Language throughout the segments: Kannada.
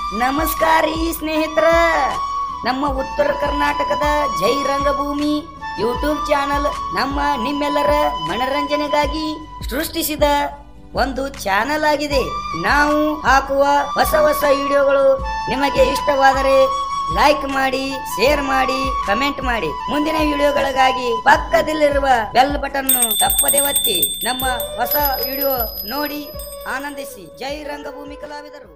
ನಮಸ್ಕಾರ ರೀ ಸ್ನೇಹಿತರ ನಮ್ಮ ಉತ್ತರ ಕರ್ನಾಟಕದ ಜೈ ರಂಗಭೂಮಿ ಯೂಟ್ಯೂಬ್ ಚಾನಲ್ ನಮ್ಮ ನಿಮ್ಮೆಲ್ಲರ ಮನರಂಜನೆಗಾಗಿ ಸೃಷ್ಟಿಸಿದ ಒಂದು ಚಾನಲ್ ಆಗಿದೆ ನಾವು ಹಾಕುವ ಹೊಸ ಹೊಸ ವಿಡಿಯೋಗಳು ನಿಮಗೆ ಇಷ್ಟವಾದರೆ ಲೈಕ್ ಮಾಡಿ ಶೇರ್ ಮಾಡಿ ಕಮೆಂಟ್ ಮಾಡಿ ಮುಂದಿನ ವಿಡಿಯೋಗಳಿಗಾಗಿ ಪಕ್ಕದಲ್ಲಿರುವ ಬೆಲ್ ಬಟನ್ ತಪ್ಪದೆ ಒತ್ತಿ ನಮ್ಮ ಹೊಸ ವಿಡಿಯೋ ನೋಡಿ ಆನಂದಿಸಿ ಜೈ ರಂಗಭೂಮಿ ಕಲಾವಿದರು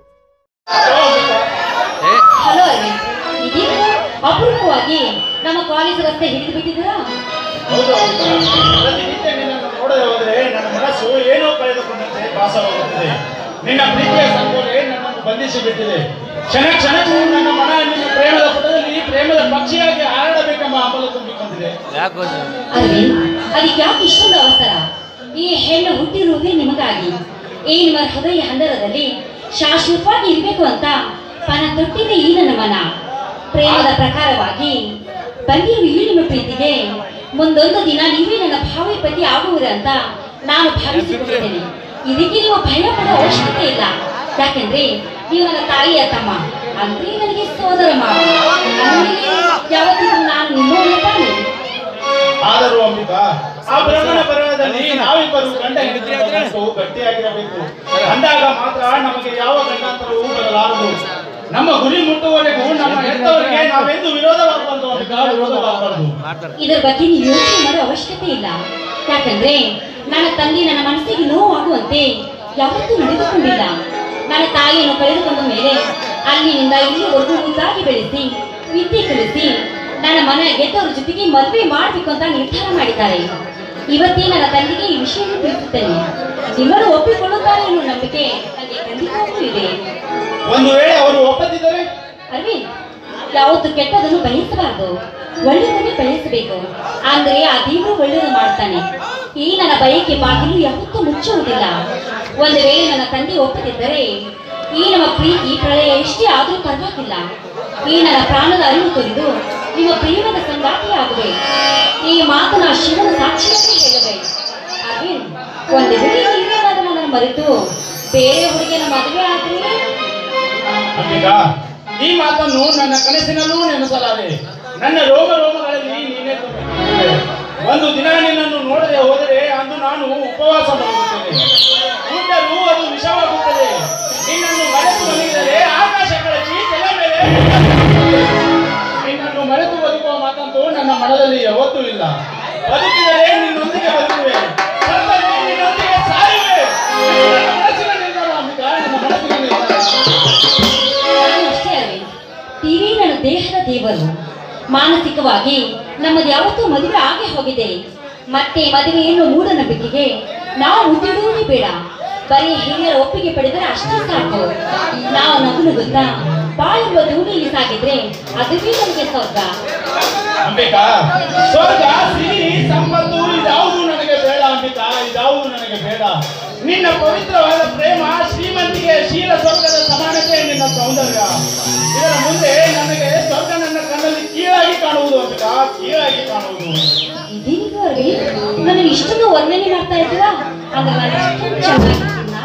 ಹಲೋ ಅರವಿಂದ್ ಇದೀಗ ಅಪರೂಪವಾಗಿ ನಮ್ಮ ಕಾಲೇಜ್ ರಸ್ತೆ ಹಿಡಿದು ಬಿಟ್ಟಿದ್ದೀರಾ ಹೌದು ಹೌದು. ಪ್ರತಿನಿತ್ಯ ನಿನ್ನನ್ನು ನೋಡದೆ ಹೋದರೆ ನನ್ನ ಮನಸ್ಸು ಏನೋ ಕಳೆದುಕೊಂಡಂತೆ ಭಾಸವಾಗುತ್ತದೆ ನಿನ್ನ ಪ್ರೀತಿಯ ಸಂಕೋಲೆ ನನ್ನನ್ನು ಬಂಧಿಸಿ ಬಿಟ್ಟಿದೆ ಕ್ಷಣ ಕ್ಷಣಕ್ಕೂ ನನ್ನ ಮನ ನಿನ್ನ ಪ್ರೇಮದ ಪುಟದಲ್ಲಿ ಪ್ರೇಮದ ಪಕ್ಷಿಯಾಗಿ ಹಾರಡಬೇಕೆಂಬ ಹಂಬಲ ತುಂಬಿಕೊಂಡಿದೆ ಅರವಿಂದ್ ಅದಕ್ಕೆ ಯಾಕೆ ಇಷ್ಟೊಂದು ಅವಸರ ಈ ಹೆಣ್ಣು ಹುಟ್ಟಿರುವುದೇ ನಿಮಗಾಗಿ ಈ ನಿಮ್ಮ ಹೃದಯ ಹಂದರದಲ್ಲಿ ಶಾಶ್ವತವಾಗಿ ಇರಬೇಕು ಅಂತ ಪಣ ತೊಟ್ಟಿದೆ ಈ ನನ್ನ ಮನ ಪ್ರೇಮದ ಪ್ರಕಾರವಾಗಿ ಬಂದಿರುವ ಈ ನಿಮ್ಮ ಪ್ರೀತಿಗೆ ಮುಂದೊಂದು ದಿನ ನೀವೇ ನನ್ನ ಭಾವಿ ಪತಿ ಆಗುವುದಂತ ನಾನು ಭಾವಿಸಿಕೊಂಡಿದ್ದೇನೆ ಇದಕ್ಕೆ ನೀವು ಭಯ ಪಡೋ ಅವಶ್ಯಕತೆ ಇಲ್ಲ ಯಾಕೆಂದ್ರೆ ನೀವು ನನ್ನ ತಾಯಿಯ ತಮ್ಮ ಅಂದ್ರೆ ನನಗೆ ಸೋದರ ಮಾವ ಅಂದ್ಮೇಲೆ ಯಾವತ್ತಿಗೂ ನಾನು ನಿಮ್ಮವಳು ತಾನೆ ಆದರೂ ಅಂಬಿಕಾ ಆ ಬ್ರಹ್ಮನ ಬರಹದಲ್ಲಿ ನಾವಿಬ್ಬರು ಗಂಡ ಹೆಂಡತಿಯ ಗಂಟು ಗಟ್ಟಿಯಾಗಿರಬೇಕು ಅಂದಾಗ ಮಾತ್ರ ನಮಗೆ ಯಾವ ಗಂಡಾಂತರವೂ ಬರಲಾರದು ನಮ್ಮ ಗುರಿ ಮುಟ್ಟುವವರೆಗೂ ನಮ್ಮ ಹೆತ್ತವರಿಗೆ ನಾವೆಂದು ವಿರೋಧವಾಗಬಾರ್ದು ಅಂಬಿಕಾ ವಿರೋಧವಾಗಬಾರ್ದು ಇದರ ಬಗ್ಗೆ ನೀವು ಯೋಚನೆ ಮಾಡೋ ಅವಶ್ಯಕತೆ ಇಲ್ಲ ಯಾಕಂದ್ರೆ ನನ್ನ ತಂದೆ ನನ್ನ ಮನಸ್ಸಿಗೆ ನೋವಾಗುವಂತೆ ಯಾವತ್ತೂ ನಡೆದುಕೊಂಡಿಲ್ಲ ನನ್ನ ತಾಯಿಯನ್ನು ಕಳೆದುಕೊಂಡ ಮೇಲೆ ಅಲ್ಲಿನಿಂದ ಇಲ್ಲಿವರೆಗೂ ಮುದ್ದಾಗಿ ಬೆಳೆಸಿ ವಿದ್ಯೆ ಕಲಿಸಿ ನನ್ನ ಮನ ಗೆದ್ದವರ ಜೊತೆಗೆ ಮದುವೆ ಮಾಡಬೇಕು ಅಂತ ನಿರ್ಧಾರ ಮಾಡಿದ್ದಾರೆ ಇವತ್ತೇ ನನ್ನ ತಂದೆಗೆ ಈ ವಿಷಯವನ್ನು ತಿಳಿಸುತ್ತೇನೆ ನಿಮ್ಮನ್ನು ಒಪ್ಪಿಕೊಳ್ಳುತ್ತಾರೆ ಅನ್ನೋ ನಂಬಿಕೆ ನನಗೆ ಖಂಡಿತವಾಗ್ಲೂ ಇದೆ ಒಂದು ವೇಳೆ ಅವರು ಒಪ್ಪದಿದ್ದರೆ ಅರವಿಂದ್ ಯಾವತ್ತು ಕೆಟ್ಟದನ್ನು ಬಯಸಬಾರದು ಒಳ್ಳೆಯದನ್ನೇ ಬಯಸಬೇಕು ಅಂದ್ರೆ ಆ ದೇವರು ಒಳ್ಳೆಯದು ಮಾಡ್ತಾನೆ ಈ ನನ್ನ ಬಯಕೆ ಬಾಗಿಲು ಯಾವತ್ತೂ ಮುಚ್ಚುವುದಿಲ್ಲ ಒಂದು ವೇಳೆ ನನ್ನ ತಂದೆ ಒಪ್ಪದಿದ್ದರೆ ಈ ನಮ್ಮ ಪ್ರೀತಿ ಪ್ರಳಯ ಎಷ್ಟೇ ಆದರೂ ಪರವಾಗಿಲ್ಲ ಈ ನನ್ನ ಪ್ರಾಣದ ಅರಿವು ತೊರೆದು ನಿಮ್ಮ ಪ್ರೇಮದ ಸಂಗಾತಿ ಆಗುವೆ ಈ ಮಾತನ್ನ ಶಿವನ ಸಾಕ್ಷಿಯಾಗಿ ಹೇಳುವೆ ಅರವಿಂದ್ ಒಂದು ವೇಳೆ ನೀವೇನಾದರೂ ನನ್ನನ್ನು ಮರೆತು ಬೇರೆ ಹುಡುಗಿನ ಮದುವೆ ಆದ್ರೆ ಅಂಬಿಕಾ ಈ ಮಾತನ್ನು ನನ್ನ ಕನಸಿನಲ್ಲೂ ನೆನೆಸಲಾರೆ ನನ್ನ ರೋಮ ರೋಮಗಳಲ್ಲಿ ನೀನೇ ತುಂಬಿಕೊಂಡಿರುವೆ. ಒಂದು ದಿನ ನಿನ್ನನ್ನು ನೋಡದೆ ಹೋದರೆ ಅಂದು ನಾನು ಉಪವಾಸ ಮಾಡುತ್ತೇನೆ ಉಂಡರೂ ಅದು ವಿಷವಾಗುತ್ತದೆ ನಿನ್ನನ್ನು ಮರೆತು ಮಲಗಿದರೆ ಆಕಾಶ ಕಳಚಿ ತಲೆ ಮೇಲೆ ಬಿದ್ದಿರುತ್ತದೆ. ನಿನ್ನನ್ನು ಮರೆತು ಬದುಕುವ ಮಾತಂತೂ ನನ್ನ ಮನದಲ್ಲಿ ಯಾವತ್ತೂ ಇಲ್ಲ ಬದುಕಿದರೆ ನಿನ್ನೊಂದಿಗೆ ಬದುಕುವೆ ಸತ್ತರೆ ನಿನ್ನೊಂದಿಗೆ ಸಾಯುವೆ ಇದು ನನ್ನ ಮನಸ್ಸಿನ ನಿರ್ಧಾರ ಅಂಬಿಕಾ ನನ್ನ ಮನಸ್ಸಿನ ನಿರ್ಧಾರ ನಾನು ಅಷ್ಟೇ ಅರವಿಂದ್ ಟಿವಿ ನನ್ನ ದೇಹದ ದೇವರು ಮಾನಸಿಕವಾಗಿ ನಮ್ಮದು ಯಾವತ್ತೂ ಮದುವೆ ಆಗೇ ಹೋಗಿದೆ ಮತ್ತೆ ಮದುವೆಯನ್ನು ಮೂಢನಂಬಿಕೆಗೆ ನಾವು ಮುತ್ತಿಡುವುದೇ ಬೇಡ ಬರೀ ಹಿರಿಯರ ಒಪ್ಪಿಗೆ ಪಡೆದರೆ ಅಷ್ಟೇ ಸಾಕು ನಾವು ನಗು ನಗುತ್ತಾ ಬಾಳೆಂಬ ದೂಡಿಯಲ್ಲಿ ಸಾಗಿದ್ರೆ ಅದುವೇ ನಮಗೆ ಸ್ವರ್ಗ ಅಂಬಿಕಾ ಸ್ವರ್ಗ ಸಿರಿ ಸಂಪತ್ತು ಇದಾವುದು ನನಗೆ ಬೇಡ ಅಂಬಿಕಾ ಇದಾವುದು ನನಗೆ ಬೇಡ ನಿನ್ನ ಪವಿತ್ರವಾದ ಪ್ರೇಮ ಶ್ರೀಮಂತಿಗೆ ಶೀಲ ಸ್ವರ್ಗದ ಸಮಾನತೆ ನಿನ್ನ ಸೌಂದರ್ಯ ಇದರ ಮುಂದೆ ನನಗೆ ಸ್ವರ್ಗ ನನ್ನ ಕಣ್ಣಲ್ಲಿ ಕೀಳಾಗಿ ಕಾಣುವುದು ಅಂಬಿಕಾ ಕೀಳಾಗಿ ಕಾಣುವುದು ಇದೇನಿದು ಅರವಿಂದ್ ನನಗೆ ಇಷ್ಟೊಂದು ವರ್ಣನೆ ಮಾಡ್ತಾ ಇದ್ದೀರಾ ಅಂದ್ರೆ ನಾನು ಇಷ್ಟೊಂದು ಚೆನ್ನಾಗಿದ್ದೀನಾ?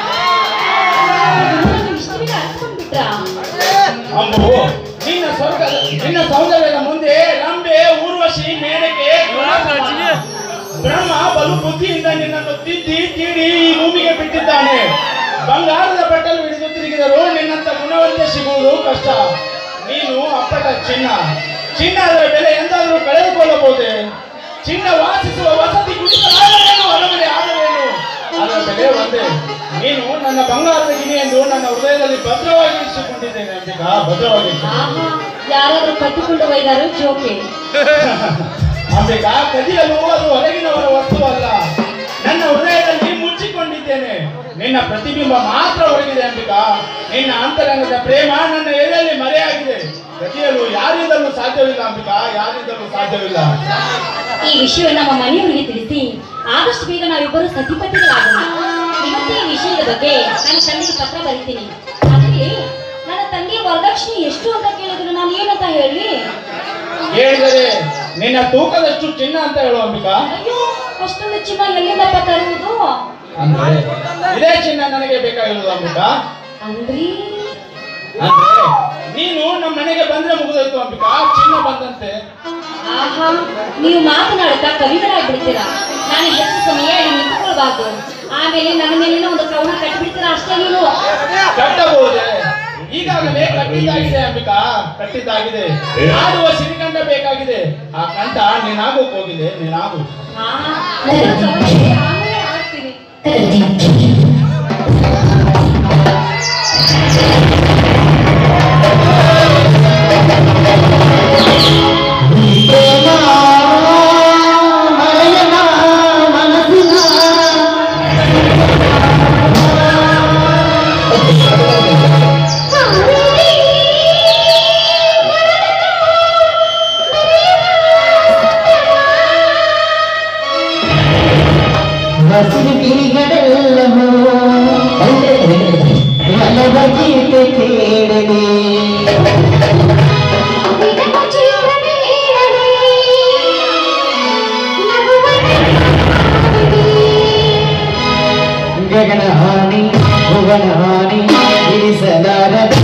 ನೀವು ಇಷ್ಟು ಬೇಗ ಅರ್ಥಕೊಂಡ್ಬಿಟ್ರಾ? ಅಂಬು ನಿನ್ನ ಸ್ವರ್ಗ ನಿನ್ನ ಸೌಂದರ್ಯದ ಮುಂದೆ ರಂಬೆ ಊರ್ವಶಿ ಮೇನಕೆ ಬ್ರಹ್ಮ ಬಲು ಬುದ್ಧಿಯಿಂದ ನಿನ್ನನ್ನು ತಿದ್ದಿ ತೀಡಿ ಈ ಭೂಮಿಗೆ ಬಿಟ್ಟಿದ್ದಾನೆ ಬಂಗಾರದ ಬಟ್ಟಲು ಹಿಡಿದು ತಿರುಗಿದರೂ ನಿನ್ನಂತ ಗುಣವಂತೆ ಸಿಗುವುದು ಕಷ್ಟ ನೀನು ಅಪ್ಪಟ ಚಿನ್ನ ಚಿನ್ನ ಅದರ ಬೆಲೆ ಎಂದಾದರೂ ಕಳೆದುಕೊಳ್ಳಬಹುದೇ ಚಿನ್ನ ವಾಸಿಸುವ ವಸತಿ ಕುಡಿಸಲಾಗಲೇನು ಅರಮನೆ ಆಗಲೇನು ಅದರ ಬೆಲೆ ಒಂದೇ ನೀನು ನನ್ನ ಬಂಗಾರದ ಗಿಣಿ ಎಂದು ನನ್ನ ಹೃದಯದಲ್ಲಿ ಭದ್ರವಾಗಿ ಇರಿಸಿಕೊಂಡಿದ್ದೇನೆ ಅಂಬಿಕಾ ಭದ್ರವಾಗಿ ಇರಿಸಿಕೊಂಡಿದ್ದೇನೆ. ಆಹಾ ಯಾರಾದ್ರೂ ಕಟ್ಟಿಕೊಂಡು ಒಯ್ದಾರೋ ಜೋಕೆ ಅಂಬಿಕಾ ಕದಿಯಲು ಅದು ಹೊರಗಿನವರ ವಸ್ತು ಅಲ್ಲ ನನ್ನ ಹೃದಯದಲ್ಲಿ ಮುಚ್ಚಿಕೊಂಡಿದ್ದೇನೆ ನಿನ್ನ ಪ್ರತಿಬಿಂಬ ಮಾತ್ರ ಹೊರಗಿದೆ ಅಂಬಿಕಾ ನಿನ್ನ ಅಂತರಂಗದ ಪ್ರೇಮ ನನ್ನ ಎದೆಯಲ್ಲಿ ಮರೆಯಾಗಿದೆ ಕದಿಯಲು ಯಾರಿಂದಲೂ ಸಾಧ್ಯವಿಲ್ಲ ಅಂಬಿಕಾ ಯಾರಿಂದಲೂ ಸಾಧ್ಯವಿಲ್ಲ ಈ ವಿಷಯ ನಮ್ಮ ಮನೆಯವರಿಗೆ ತಿಳಿಸಿ ಆದಷ್ಟು ಬೇಗ ನಾವಿಬ್ಬರು ಸತಿಪತಿಗಳಾಗೋಣ ಇವತ್ತೇ ಈ ವಿಷಯದ ಬಗ್ಗೆ ನನ್ನ ತಂದೆಗೆ ಪತ್ರ ಬರೀತೀನಿ ಅದರಲ್ಲಿ ನನ್ನ ತಂದೆಯ ವರದಕ್ಷಿಣೆ ಎಷ್ಟು ಅಂತ ಕೇಳಿದ್ರು ನಾನು ಏನಂತ ಹೇಳಿ ಹೇಳಿದರೆ ನಿನ್ನ ತೂಕದಷ್ಟು ಚಿನ್ನ ಅಂತ ಹೇಳು ಅಂಬಿಕಾ ಅಯ್ಯೋ ಅಷ್ಟೊಂದು ಚಿನ್ನ ಎಲ್ಲಿಂದಪ್ಪ ತರುವುದು ಅಂದ್ರೆ ಇದೇ ಚಿನ್ನ ನನಗೆ ಬೇಕಾಗಿರೋದು ಅಂಬಿಕಾ ಅಂದ್ರಿ ಅಂದ್ರೆ ನೀನು ನಮ್ಮ ಮನೆಗೆ ಬಂದ್ರೆ ಮುಗಿದೋಯ್ತು ಅಂಬಿಕಾ ಚಿನ್ನ ಬಂದಂತೆ ಆಹಾ ನೀವು ಮಾತನಾಡುತ್ತಾ ಕವಿಗಳಾಗ್ಬಿಡ್ತೀರಾ ನಾನು ಹೆಚ್ಚು ಸಮಯ ಇಲ್ಲಿ ನಿಂತ್ಕೊಳ್ಬಾರ್ದು ಆಮೇಲೆ ನನ್ನ ಮೇಲಿನ ಒಂದು ಕವನ ಕಟ್ಟಿಬಿಡ್ತೀರಾ ಅಷ್ಟೇ ನೀವು ಕಟ್ಟಬಹುದೇ ಈಗಾಗಲೇ ಕಟ್ಟಿದ್ದಾಗಿದೆ ಅಂಬಿಕಾ ಕಟ್ಟಿದ್ದಾಗಿದೆ ಆಡುವ ಸಿರಿಕಂಡ ಬೇಕಾಗಿದೆ ಆ ಕಂಠ ನೀನಾಗೋಕ್ ಹೋಗಿದೆ ನೀನಾಗು ಆ, ನನ್ನ ಕವನ ಆಮೇಲೆ ಆಡ್ತೀನಿ ಹಸಿರುಗಿರಿಗಳೆಲ್ಲವೂ ಒಲವ ಗೀತೆ ಕೇಳಲಿ ಗಗನ ಹಾನಿ ಭುವನ ಹಾನಿ ಇರಿಸಲಾರದ